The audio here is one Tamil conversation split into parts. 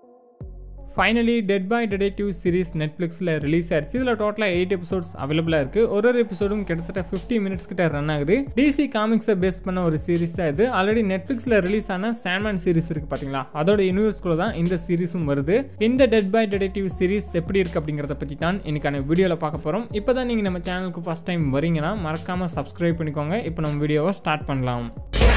finally dead boy detective series நெட்ஃப்ளிக்ஸில் ரிலீஸ் ஆயிடுச்சு இதில் டோட்டலாக எயிட் எபிசோட்ஸ் அவைலபிளாக இருக்குது ஒரு ஒரு எபிசோடும் கிட்டத்தட்ட ஃபிஃப்டி மினிட்ஸ் கிட்ட ரன் ஆகுது டிசி காமிக்ஸை பேஸ் பண்ண ஒரு சீரிஸ் தான் இது ஆல்ரெடி நெட்ஃப்ளிக்ஸில் ரிலீஸ் ஆன சாண்ட்மேன் சீரிஸ் இருக்குது பார்த்தீங்களா அதோட யூனிவர்ஸ்குள்ள தான் இந்த சீரிஸும் வருது இந்த டெட் பை டிடெக்டிவ் சீரிஸ் எப்படி இருக்குது அப்படிங்கிறத பற்றி தான் இன்னைக்கான வீடியோவில் பார்க்க போகிறோம் இப்போ தான் நீங்கள் நம்ம சேனலுக்கு ஃபஸ்ட் டைம் வரீங்கன்னா மறக்காமல் சப்ஸ்கிரைப் பண்ணிக்கோங்க இப்போ நம்ம வீடியோவை ஸ்டார்ட் பண்ணலாம்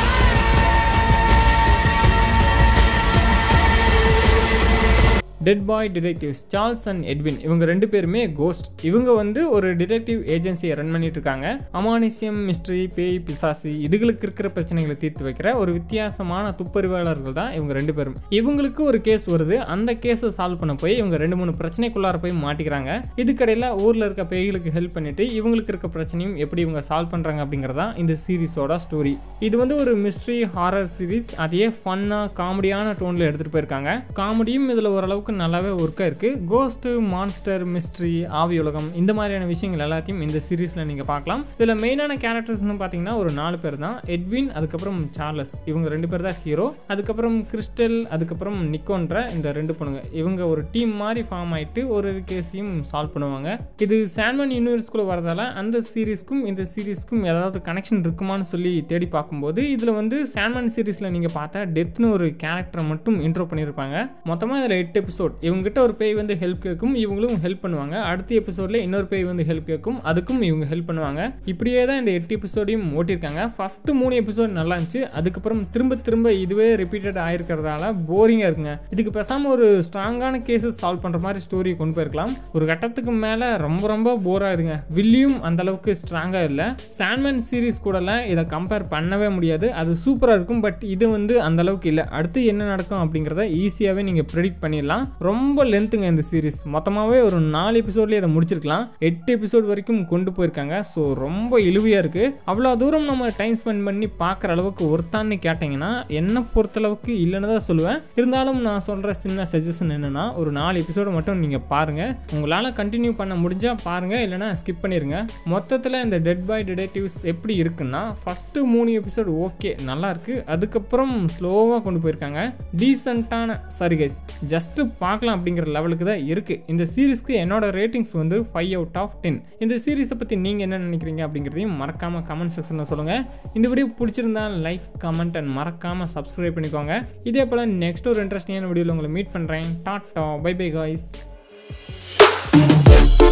dead boy detectives Charles and Edwin இவங்க ரெண்டு பேருமே கோஸ்ட் இவங்க வந்து ஒரு டிடெக்டிவ் ஏஜென்சியை ரன் பண்ணிட்டு இருக்காங்க அமானுஷ்யம் மிஸ்ட்ரி பேய் பிசாசி இதுகளுக்கு இருக்கிற பிரச்சனைகளை தீர்த்து வைக்கிற ஒரு வித்தியாசமான துப்பறிவாளர்கள் தான் இவங்க ரெண்டு பேரும் இவங்களுக்கு ஒரு கேஸ் வருது அந்த கேஸை சால்வ் பண்ண போய் இவங்க ரெண்டு மூணு பிரச்சனைக்குள்ளார போய் மாட்டிக்கிறாங்க இதுக்கடையில் ஊரில் இருக்க பேய்களுக்கு ஹெல்ப் பண்ணிட்டு இவங்களுக்கு இருக்க பிரச்சனையும் எப்படி இவங்க சால்வ் பண்ணுறாங்க அப்படிங்கிறதா இந்த சீரிஸோட ஸ்டோரி இது வந்து ஒரு மிஸ்ட்ரி ஹாரர் சீரிஸ் அதையே ஃபன்னாக காமெடியான டோனில் எடுத்துகிட்டு போயிருக்காங்க காமெடியும் இதில் ஓரளவுக்கு அளவுக்கு நல்லாவே ஒர்க்காக இருக்குது கோஸ்ட்டு மான்ஸ்டர் மிஸ்ட்ரி ஆவி உலகம் இந்த மாதிரியான விஷயங்கள் எல்லாத்தையும் இந்த சீரீஸில் நீங்கள் பார்க்கலாம் இதில் மெயினான கேரக்டர்ஸ்னு பார்த்தீங்கன்னா ஒரு நாலு பேர் தான் எட்வின் அதுக்கப்புறம் சார்லஸ் இவங்க ரெண்டு பேர் தான் ஹீரோ அதுக்கப்புறம் கிறிஸ்டல் அதுக்கப்புறம் நிக்கோன்ற இந்த ரெண்டு பொண்ணுங்க இவங்க ஒரு டீம் மாதிரி ஃபார்ம் ஆகிட்டு ஒரு கேஸையும் சால்வ் பண்ணுவாங்க இது சாண்ட்மன் யூனிவர்ஸ்குள்ளே வரதால அந்த சீரீஸ்க்கும் இந்த சீரீஸ்க்கும் ஏதாவது கனெக்ஷன் இருக்குமான்னு சொல்லி தேடி பார்க்கும்போது இதில் வந்து சாண்ட்மன் சீரீஸில் நீங்கள் பார்த்தா டெத்னு ஒரு கேரக்டரை மட்டும் இன்ட்ரோ பண்ணியிருப்பாங்க மொத்தமாக இதில் எட்டு எபிசோட் இவங்ககிட்ட ஒரு பேய் வந்து ஹெல்ப் கேட்கும் இவங்களும் ஹெல்ப் பண்ணுவாங்க அடுத்த எபிசோடில் இன்னொரு பேய் வந்து ஹெல்ப் கேட்கும் அதுக்கும் இவங்க ஹெல்ப் பண்ணுவாங்க இப்படியே தான் இந்த எட்டு எபிசோடையும் ஓட்டியிருக்காங்க ஃபர்ஸ்ட் மூணு எபிசோட் நல்லா இருந்துச்சு அதுக்கப்புறம் திரும்ப திரும்ப இதுவே ரிப்பீட்டட் ஆயிருக்கிறதால போரிங்காக இருக்குங்க இதுக்கு பேசாமல் ஒரு ஸ்ட்ராங்கான கேஸஸ் சால்வ் பண்ணுற மாதிரி ஸ்டோரியை கொண்டு போயிருக்கலாம் ஒரு கட்டத்துக்கு மேலே ரொம்ப ரொம்ப போர் ஆகுதுங்க வில்லியும் அந்த அளவுக்கு ஸ்ட்ராங்காக இல்லை சாண்ட்மேன் சீரீஸ் கூடலாம் இதை கம்பேர் பண்ணவே முடியாது அது சூப்பராக இருக்கும் பட் இது வந்து அந்த அளவுக்கு இல்லை அடுத்து என்ன நடக்கும் அப்படிங்கிறத ஈஸியாகவே நீங்கள் ப்ரெடிக்ட் பண்ணிடலாம் ரொம்ப லென்த்துங்க இந்த சீரிஸ் மொத்தமாகவே ஒரு நாலு எபிசோட்லேயே இதை முடிச்சிருக்கலாம் எட்டு எபிசோட் வரைக்கும் கொண்டு போயிருக்காங்க ஸோ ரொம்ப இழுவையாக இருக்குது அவ்வளோ தூரம் நம்ம டைம் ஸ்பெண்ட் பண்ணி பார்க்குற அளவுக்கு ஒருத்தான்னு கேட்டிங்கன்னா என்னை பொறுத்தளவுக்கு இல்லைன்னு தான் சொல்லுவேன் இருந்தாலும் நான் சொல்கிற சின்ன சஜஷன் என்னென்னா ஒரு நாலு எபிசோடு மட்டும் நீங்கள் பாருங்கள் உங்களால் கண்டினியூ பண்ண முடிஞ்சால் பாருங்கள் இல்லைனா ஸ்கிப் பண்ணிடுங்க மொத்தத்தில் இந்த டெட் பாய் டிடெக்டிவ்ஸ் எப்படி இருக்குன்னா ஃபஸ்ட்டு மூணு எபிசோடு ஓகே நல்லா இருக்குது அதுக்கப்புறம் ஸ்லோவாக கொண்டு போயிருக்காங்க டீசெண்டான சாரி கைஸ் ஜஸ்ட்டு பார்க்கலாம் அப்படிங்கிற லெவலுக்கு தான் இருக்குது இந்த சீரீஸ்க்கு என்னோட ரேட்டிங்ஸ் வந்து ஃபைவ் அவுட் ஆஃப் டென் இந்த சீரீஸை பற்றி நீங்கள் என்ன நினைக்கிறீங்க அப்படிங்கிறதையும் மறக்காமல் கமெண்ட் செக்ஷனில் சொல்லுங்கள் இந்த வீடியோ பிடிச்சிருந்தா லைக் கமெண்ட் அண்ட் மறக்காமல் சப்ஸ்கிரைப் பண்ணிக்கோங்க இதே போல் நெக்ஸ்ட் ஒரு இன்ட்ரெஸ்டிங்கான வீடியோவில் உங்களை மீட் பண்ணுறேன் டாட்டா பை பை காய்ஸ்